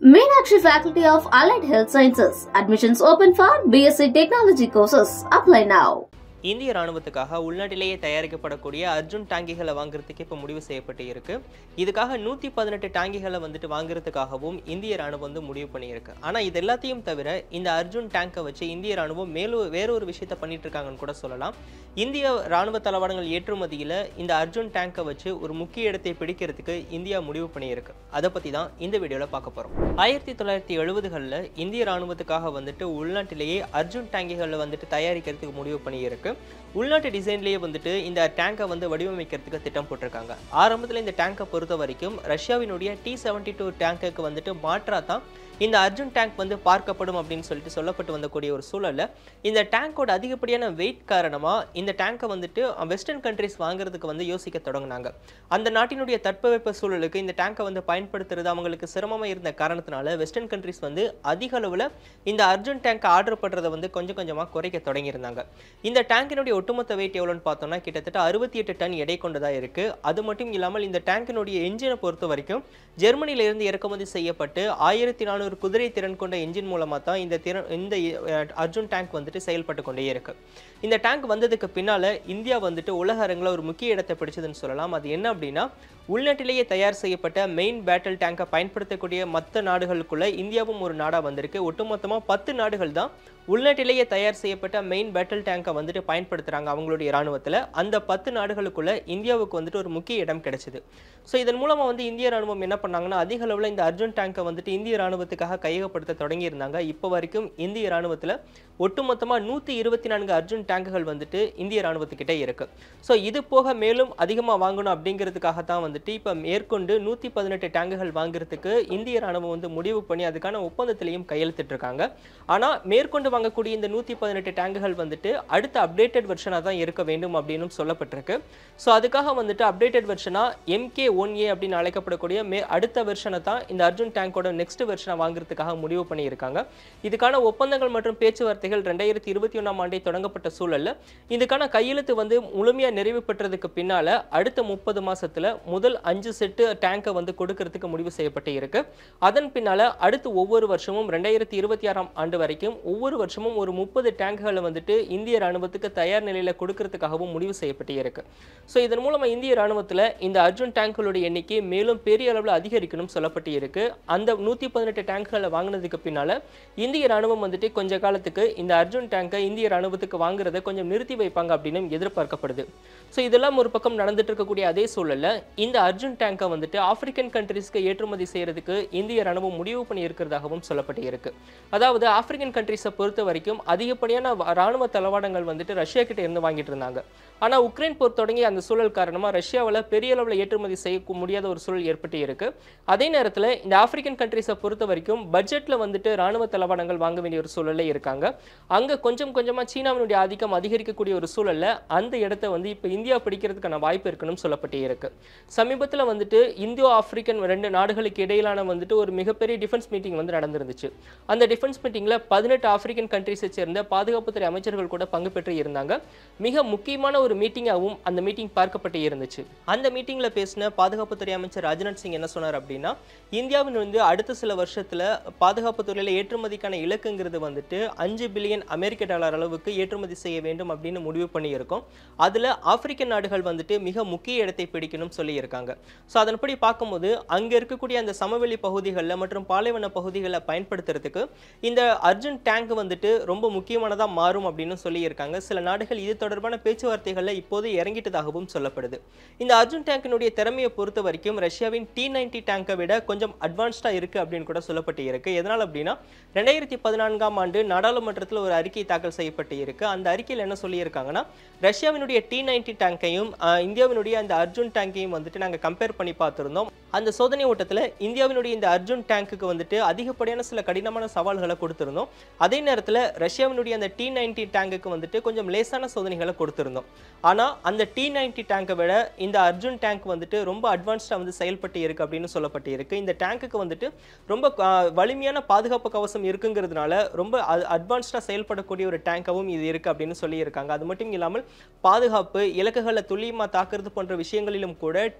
Meenakshi Faculty of Allied Health Sciences. Admissions open for BSc Technology courses. Apply now. இந்திய ராணுவத்துக்காக உள்நாட்டிலேயே தயாரிக்கப்படக்கூடிய அர்ஜுன் டாங்கிகளை வாங்குறதுக்கு இப்போ முடிவு செய்யப்பட்டு இருக்கு இதுக்காக நூற்றி பதினெட்டு டாங்கிகளை வந்துட்டு வாங்குறதுக்காகவும் இந்திய ராணுவம் வந்து முடிவு பண்ணியிருக்கு ஆனால் இது எல்லாத்தையும் தவிர இந்த அர்ஜுன் டேங்கை வச்சு இந்திய ராணுவம் மேலும் வேறொரு விஷயத்த பண்ணிட்டு இருக்காங்கன்னு கூட சொல்லலாம் இந்திய ராணுவ தளவாடங்கள் ஏற்றுமதியில் இந்த அர்ஜுன் டேங்கை வச்சு ஒரு முக்கிய இடத்தை பிடிக்கிறதுக்கு இந்தியா முடிவு பண்ணியிருக்கு அதை பற்றி தான் இந்த வீடியோவில் பார்க்க போகிறோம் ஆயிரத்தி தொள்ளாயிரத்தி எழுபதுகளில் இந்திய ராணுவத்துக்காக வந்துட்டு உள்நாட்டிலேயே அர்ஜுன் டேங்கிகளை வந்துட்டு தயாரிக்கிறதுக்கு முடிவு பண்ணியிருக்கு உள்நாட்டு டிசைன்லேயே வந்துட்டு இந்த டேங்கை வந்து வடிவமைக்கிறதுக்கு திட்டம் போட்டிருக்காங்க ஆரம்பத்தில் இந்த டேங்கை பொறுத்த வரைக்கும் ரஷ்யாவினுடைய டி செவன்டி டூ டேங்குக்கு வந்துட்டு மாற்றா தான் இந்த அர்ஜுன் டேங்க் வந்து பார்க்கப்படும் அப்படின்னு சொல்லிட்டு சொல்லப்பட்டு வந்தக்கூடிய ஒரு சூழல்ல இந்த டேங்கோட அதிகப்படியான வெயிட் காரணமாக இந்த டேங்கை வந்துட்டு வெஸ்டர்ன் கண்ட்ரிஸ் வாங்குறதுக்கு வந்து யோசிக்க தொடங்கினாங்க அந்த நாட்டினுடைய தட்பவெப்ப சூழலுக்கு இந்த டேங்கை வந்து பயன்படுத்துறது அவங்களுக்கு சிரமமாக இருந்த காரணத்தினால வெஸ்டர்ன் கண்ட்ரிஸ் வந்து அதிக அளவில் இந்த அர்ஜுன் டேங்க் ஆர்டர் பண்ணுறதை வந்து கொஞ்சம் கொஞ்சமாக குறைக்க தொடங்கியிருந்தாங்க இந்த டேங்கினுடைய ஒட்டுமொத்த வெயிட் எவ்வளோன்னு பார்த்தோம்னா கிட்டத்தட்ட அறுபத்தி எட்டு டன் எடை கொண்டதாக இருக்குது அது மட்டும் இல்லாமல் இந்த டேங்கினுடைய என்ஜினை பொறுத்த வரைக்கும் ஜெர்மனியிலிருந்து இறக்குமதி செய்யப்பட்டு ஆயிரத்தி நானூறு குதிரை திறன் கொண்ட என்ஜின் மூலமாக தான் இந்த திறன் இந்த அஹ், அர்ஜுன் டேங்க் வந்துட்டு செயல்பட்டு கொண்டே இருக்கு இந்த டேங்க் வந்ததுக்கு பின்னால் இந்தியா வந்துட்டு உலக அரங்கில் ஒரு முக்கிய இடத்தை பிடிச்சதுன்னு சொல்லலாம் அது என்ன அப்படின்னா உள்நாட்டிலேயே தயார் செய்யப்பட்ட மெயின் பேட்டில் டேங்கை பயன்படுத்தக்கூடிய மற்ற நாடுகளுக்குள்ள இந்தியாவும் ஒரு நாடாக வந்திருக்கு ஒட்டுமொத்தமாக பத்து நாடுகள் தான் உள்நாட்டிலேயே தயார் செய்யப்பட்ட மெயின் பேட்டில் டேங்கை வந்துட்டு பயன்படுத்துகிறாங்க அவங்களுடைய இராணுவத்தில் அந்த பத்து நாடுகளுக்குள்ள இந்தியாவுக்கு வந்துட்டு ஒரு முக்கிய இடம் கிடைச்சிது ஸோ இதன் மூலமாக வந்து இந்திய ராணுவம் என்ன பண்ணாங்கன்னா அதிக அளவில் இந்த அர்ஜுன் டேங்கை வந்துட்டு இந்திய ராணுவத்துக்காக கையகப்படுத்த தொடங்கியிருந்தாங்க இப்போ வரைக்கும் இந்திய ராணுவத்தில் ஒட்டுமொத்தமாக நூற்றி இருபத்தி நான்கு அர்ஜுன் டேங்குகள் வந்துட்டு இந்திய ராணுவத்துக்கிட்டே இருக்கு ஸோ இது போக மேலும் அதிகமாக வாங்கணும் அப்படிங்கிறதுக்காக தான் வந்துட்டு இப்போ மேற்கொண்டு நூற்றி பதினெட்டு டேங்குகள் வாங்குறதுக்கு இந்திய ராணுவம் வந்து முடிவு பண்ணி அதுக்கான ஒப்பந்தத்திலையும் கையெழுத்திட்டிருக்காங்க ஆனால் மேற்கொண்டு வாங்கக்கூடிய இந்த நூற்றி பதினெட்டு டேங்குகள் வந்துட்டு அடுத்த அப்டேட்டட் வெர்ஷனாக தான் இருக்க வேண்டும் அப்படின்னு சொல்லப்பட்டிருக்கு ஸோ அதுக்காக வந்துட்டு அப்டேட்டட் வெர்ஷனாக எம்கே ஒன் ஏ அப்படின்னு அழைக்கப்படக்கூடிய மே அடுத்த வெர்ஷனை தான் இந்த அர்ஜுன் டேங்கோட நெக்ஸ்ட் வெர்ஷனை வாங்குறதுக்காக முடிவு பண்ணியிருக்காங்க இதுக்கான ஒப்பந்தங்கள் மற்றும் பேச்சுவார்த்தைகள் ரெண்டாயிரத்தி இருபத்தி ஒன்றாம் ஆண்டை தொடங்கப்பட்ட சூழல்ல இதுக்கான கையெழுத்து வந்து முழுமையாக நிறைவு பெற்றதுக்கு பின்னால அடுத்த முப்பது மாசத்துல முதல் அஞ்சு செட்டு டேங்கை வந்து கொடுக்கறதுக்கு முடிவு செய்யப்பட்டு இருக்கு அதன் பின்னால அடுத்து ஒவ்வொரு வருஷமும் ரெண்டாயிரத்தி இருபத்தி ஆறாம் ஆண்டு வரைக்கும் ஒவ்வொரு வருஷமும் ஒரு முப்பது டேங்குகளை வந்துட்டு இந்திய ராணுவத்துக்கு தயார் நிலையில கொடுக்கறதுக்காகவும் முடிவு செய்யப்பட்டு இருக்கு ஸோ இதன் மூலமா இந்திய ராணுவத்தில் இந்த அர்ஜுன் டேங்குகளுடைய எண்ணிக்கை மேலும் பெரிய அளவில் அதிகரிக்கணும் சொல்லப்பட்டு இருக்கு அந்த நூற்றி பதினெட்டு டேங்குகளை வாங்கினதுக்கு பின்னால இந்திய ராணுவம் வந்துட்டு கொஞ்ச காலத்துக்கு இந்த அர்ஜுன் டேங்கை இந்திய ராணுவத்துக்கு வாங்குறதை கொஞ்சம் நிறுத்தி வைப்பாங்க அப்படின்னு எதிர்பார்க்கப்படுது ஸோ இதெல்லாம் ஒரு பக்கம் நடந்துட்டு இருக்கக்கூடிய அதே சூழல்ல இந்த அர்ஜுன் டேங்கை வந்துட்டு ஆப்பிரிக்கன் கண்ட்ரீஸ்க்கு ஏற்றுமதி செய்யறதுக்கு இந்திய ராணுவம் முடிவு பண்ணி இருக்கிறதாகவும் சொல்லப்பட்டு இருக்கு அதாவது ஆப்பிரிக்கன் கண்ட்ரீஸை பொறுத்த வரைக்கும் அதிகப்படியான வ- ராணுவ தளவாடங்கள் வந்துட்டு ரஷ்யா கிட்ட இருந்து வாங்கிட்டு இருந்தாங்க ஆனா உக்ரைன் போர் தொடங்கி அந்த சூழல் காரணமா ரஷ்யாவில் பெரிய அளவில் ஏற்றுமதி செய்ய முடியாத ஒரு சூழல் ஏற்பட்டு இருக்கு அதே நேரத்தில் இந்த ஆப்பிரிக்கன் கண்ட்ரீஸை பொறுத்த வரைக்கும் பட்ஜெட்ல வந்துட்டு ராணுவ தளவாடங்கள் வாங்க வேண்டிய ஒரு சூழல்ல இருக்காங்க அங்க கொஞ்சம் கொஞ்சமா சீனாவினுடைய ஆதிக்கம் அதிகரிக்கக்கூடிய ஒரு சூழல்ல அந்த இடத்த வந்து இப்போ இந்தியா பிடிக்கிறதுக்கான வாய்ப்பு இருக்குன்னு சொல்லப்பட்டு இருக்கு சமீபத்துல வந்துட்டு இந்தியோ ஆப்பிரிக்கன் ரெண்டு நாடுகளுக்கு இடையிலான வந்துட்டு ஒரு மிகப்பெரிய டிஃபென்ஸ் மீட்டிங் வந்து நடந்திருந்துச்சு அந்த டிஃபென்ஸ் மீட்டிங்ல பதினெட்டு ஆப்பிரிக்கன் கண்ட்ரீஸை சேர்ந்த பாதுகாப்புத்துறை அமைச்சர்கள் கூட பங்கு பெற்று இருந்தாங்க மிக முக்கியமான ஒரு மீட்டிங்காகவும் அந்த மீட்டிங் பார்க்கப்பட்டு இருந்துச்சு அந்த மீட்டிங்ல பேசின பாதுகாப்புத்துறை அமைச்சர் ராஜ்நாத் சிங் என்ன சொன்னார் அப்படின்னா இந்தியாவின் வந்து அடுத்த சில வருஷத்துல பாதுகாப்பு துறையில ஏற்றுமதிக்கான இலக்குங்கிறது வந்துட்டு அஞ்சு பில்லியன் அமெரிக்க டாலர் அளவுக்கு ஏற்றுமதி செய்ய வேண்டும் அப்படின்னு முடிவு பண்ணியிருக்கோம் அதுல ஆப்பிரிக்க நாடுகள் வந்துட்டு மிக முக்கிய இடத்தை பிடிக்கணும் சொல்லியிருக்காங்க ஸோ அதன்படி பார்க்கும்போது அங்க இருக்கக்கூடிய அந்த சமவெளி பகுதிகளில் மற்றும் பாலைவன பகுதிகளை பயன்படுத்துறதுக்கு இந்த அர்ஜுன் டேங்க் வந்துட்டு ரொம்ப முக்கியமானதா மாறும் அப்படின்னு சொல்லியிருக்காங்க சில நாடுகள் இது தொடர்பான பேச்சுவார்த்தைகளில் இப்போது இறங்கிட்டதாகவும் சொல்லப்படுது இந்த அர்ஜுன் டேங்கினுடைய திறமையை பொறுத்த வரைக்கும் ரஷ்யாவின் டி நைன்டி டேங்கை விட கொஞ்சம் அட்வான்ஸ்டா இருக்கு அப்படின்னு கூட சொல்லப்பட்டு இருக்கு எதனால் அப்படின்னா ரெண்டாயிரத்தி பதினான்காம் ஆண்டு நாடாளுமன்றத்தில் ஒரு அறிக்கை தாக்கல் செய்யப்பட்டு இருக்கு அந்த அறிக்கையில் என்ன சொல்லியிருக்காங்கன்னா ரஷ்யாவினுடைய டி நைன்டி டேங்கையும் இந்தியாவினுடைய அந்த அர்ஜுன் டேங்கையும் வந்துட்டு நாங்கள் கம்பேர் பண்ணி பார்த்துருந்தோம் அந்த சோதனை ஓட்டத்தில் இந்தியாவினுடைய இந்த அர்ஜுன் டேங்குக்கு வந்துட்டு அதிகப்படியான சில கடினமான சவால்களை கொடுத்திருந்தோம் அதே நேரத்தில் ரஷ்யாவினுடைய அந்த டி நைன்டி டேங்குக்கு வந்துட்டு கொஞ்சம் லேசான சோதனைகளை கொடுத்திருந்தோம் ஆனால் அந்த டி நைன்டி டேங்கை விட இந்த அர்ஜுன் டேங்க் வந்துட்டு ரொம்ப அட்வான்ஸ்டாக வந்து செயல்பட்டு இருக்கு அப்படின்னு சொல்லப்பட்டு இருக்கு இந்த டேங்குக்கு வந்துட்டு ரொம்ப ஆஹ், வலிமையான பாதுகாப்பு கவசம் இருக்குங்கிறதுனால ரொம்ப அட்வான்ஸ்டாக செயல்படக்கூடிய ஒரு டேங்காகவும் இது இருக்கு அப்படின்னு சொல்லியிருக்காங்க அது மட்டும் இல்லாமல் பாதுகாப்பு இலக்குகளை துல்லியமாக தாக்குறது போன்ற விஷயங்களிலும் கூட டி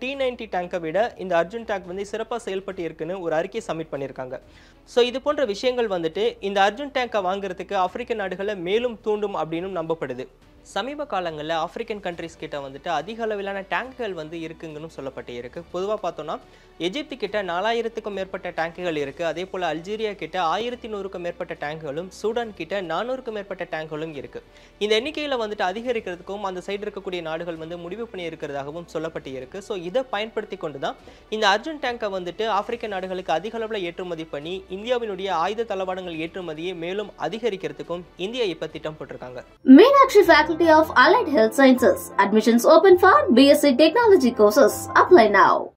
த்ரீ நைன்டி டேங்கை விட இந்த அர்ஜுன் டேங்க் வந்து சிறப்பாக செயல்பட்டு இருக்குன்னு ஒரு அறிக்கை சப்மிட் பண்ணியிருக்காங்க ஸோ இது போன்ற விஷயங்கள் வந்துட்டு இந்த அர்ஜுன் டேங்கை வாங்குறதுக்கு ஆப்பிரிக்க நாடுகளை மேலும் தூண்டும் அப்படின்னு நம்பப்படுது சமீப காலங்களில் ஆப்பிரிக்கன் கண்ட்ரிஸ் கிட்ட வந்துட்டு அதிக அளவிலான டேங்குகள் வந்து இருக்குங்கன்னு சொல்லப்பட்டு இருக்கு பொதுவாக பார்த்தோம்னா எஜிப்து கிட்ட நாலாயிரத்துக்கும் மேற்பட்ட டேங்குகள் இருக்கு அதே போல் அல்ஜீரியா கிட்ட ஆயிரத்தி நூறுக்கும் மேற்பட்ட டேங்குகளும் சூடான் கிட்ட நானூறுக்கும் மேற்பட்ட டேங்குகளும் இருக்கு இந்த எண்ணிக்கையில் வந்துட்டு அதிகரிக்கிறதுக்கும் அந்த சைடு இருக்கக்கூடிய நாடுகள் வந்து முடிவு பண்ணி இருக்கிறதாகவும் சொல்லப்பட்டு இருக்கு ஸோ இதை பயன்படுத்தி கொண்டு தான் இந்த அர்ஜுன் டேங்கை வந்துட்டு ஆப்பிரிக்க நாடுகளுக்கு அதிக அளவில் ஏற்றுமதி பண்ணி இந்தியாவினுடைய ஆயுத தளவாடங்கள் ஏற்றுமதியை மேலும் அதிகரிக்கிறதுக்கும் இந்தியா இப்போ திட்டம் போட்டிருக்காங்க Meenakshi Faculty of Allied Health Sciences. Admissions open for BSc Technology courses. Apply now.